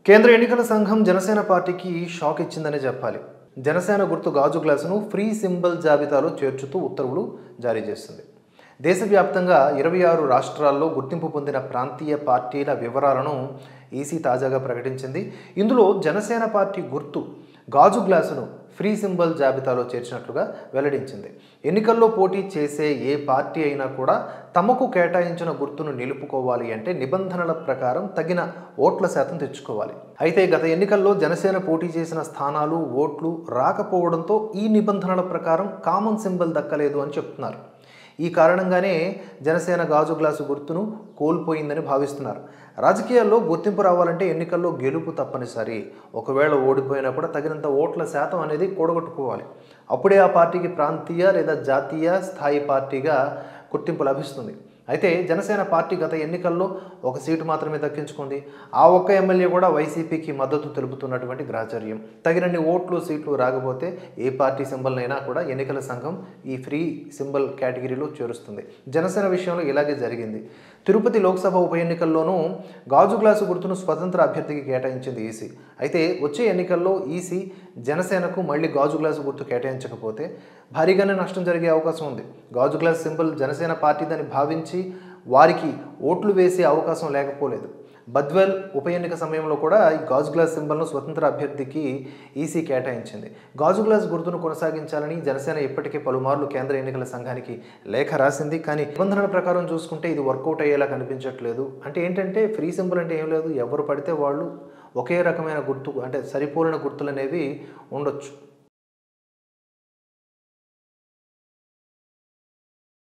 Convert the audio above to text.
కేంద్ర ఎన్నికల సంఘం జనసేన పార్టీకి షాక్ ఇచ్చిందనే చెప్పాలి జనసేన గుర్తు గాజు గ్లాసును ఫ్రీ సింబల్ జాబితాలో చేర్చుతూ ఉత్తర్వులు జారీ చేస్తుంది దేశవ్యాప్తంగా ఇరవై ఆరు రాష్ట్రాల్లో గుర్తింపు పొందిన ప్రాంతీయ పార్టీల వివరాలను ఈసీ తాజాగా ప్రకటించింది ఇందులో జనసేన పార్టీ గుర్తు గాజు గ్లాసును ఫ్రీ సింబల్ జాబితాలో చేర్చినట్లుగా వెల్లడించింది ఎన్నికల్లో పోటీ చేసే ఏ పార్టీ అయినా కూడా తమకు కేటాయించిన గుర్తును నిలుపుకోవాలి అంటే నిబంధనల ప్రకారం తగిన ఓట్ల శాతం తెచ్చుకోవాలి అయితే గత ఎన్నికల్లో జనసేన పోటీ చేసిన స్థానాలు ఓట్లు రాకపోవడంతో ఈ నిబంధనల ప్రకారం కామన్ సింబల్ దక్కలేదు అని చెప్తున్నారు ఈ కారణంగానే జనసేన గాజు గ్లాసు గుర్తును కోల్పోయిందని భావిస్తున్నారు రాజకీయాల్లో గుర్తింపు రావాలంటే ఎన్నికల్లో గెలుపు తప్పనిసరి ఒకవేళ ఓడిపోయినా కూడా తగినంత ఓట్ల శాతం అనేది కూడగొట్టుకోవాలి అప్పుడే ఆ పార్టీకి ప్రాంతీయ లేదా జాతీయ స్థాయి పార్టీగా గుర్తింపు లభిస్తుంది అయితే జనసేన పార్టీ గత ఎన్నికల్లో ఒక సీటు మాత్రమే దక్కించుకుంది ఆ ఒక్క ఎమ్మెల్యే కూడా వైసీపీకి మద్దతు తెలుపుతున్నటువంటి గ్రాచార్యం తగినన్ని ఓట్లు సీట్లు రాకపోతే ఏ పార్టీ సింబల్నైనా కూడా ఎన్నికల సంఘం ఈ ఫ్రీ సింబల్ కేటగిరీలో చేరుస్తుంది జనసేన విషయంలో ఇలాగే జరిగింది తిరుపతి లోక్సభ ఉప ఎన్నికల్లోనూ గాజు గ్లాసు గుర్తును స్వతంత్ర అభ్యర్థికి కేటాయించింది ఈసీ అయితే వచ్చే ఎన్నికల్లో ఈసీ జనసేనకు మళ్ళీ గాజు గ్లాసు గుర్తు కేటాయించకపోతే భారీగానే నష్టం జరిగే అవకాశం ఉంది గాజు గ్లాస్ సింబల్ జనసేన పార్టీదని భావించి వారికి ఓట్లు వేసే అవకాశం లేకపోలేదు బద్వెల్ ఉప ఎన్నిక సమయంలో కూడా ఈ గాజు గ్లాస్ సింబల్ను స్వతంత్ర అభ్యర్థికి ఈసీ కేటాయించింది గాజు గ్లాస్ గుర్తును కొనసాగించాలని జనసేన ఇప్పటికే పలుమార్లు కేంద్ర ఎన్నికల సంఘానికి లేఖ రాసింది కానీ నిబంధనల ప్రకారం చూసుకుంటే ఇది వర్కౌట్ అయ్యేలా కనిపించట్లేదు అంటే ఏంటంటే ఫ్రీ సింబల్ అంటే ఏం లేదు ఎవరు పడితే వాళ్ళు ఒకే రకమైన గుర్తు అంటే సరిపోలిన గుర్తులు అనేవి ఉండొచ్చు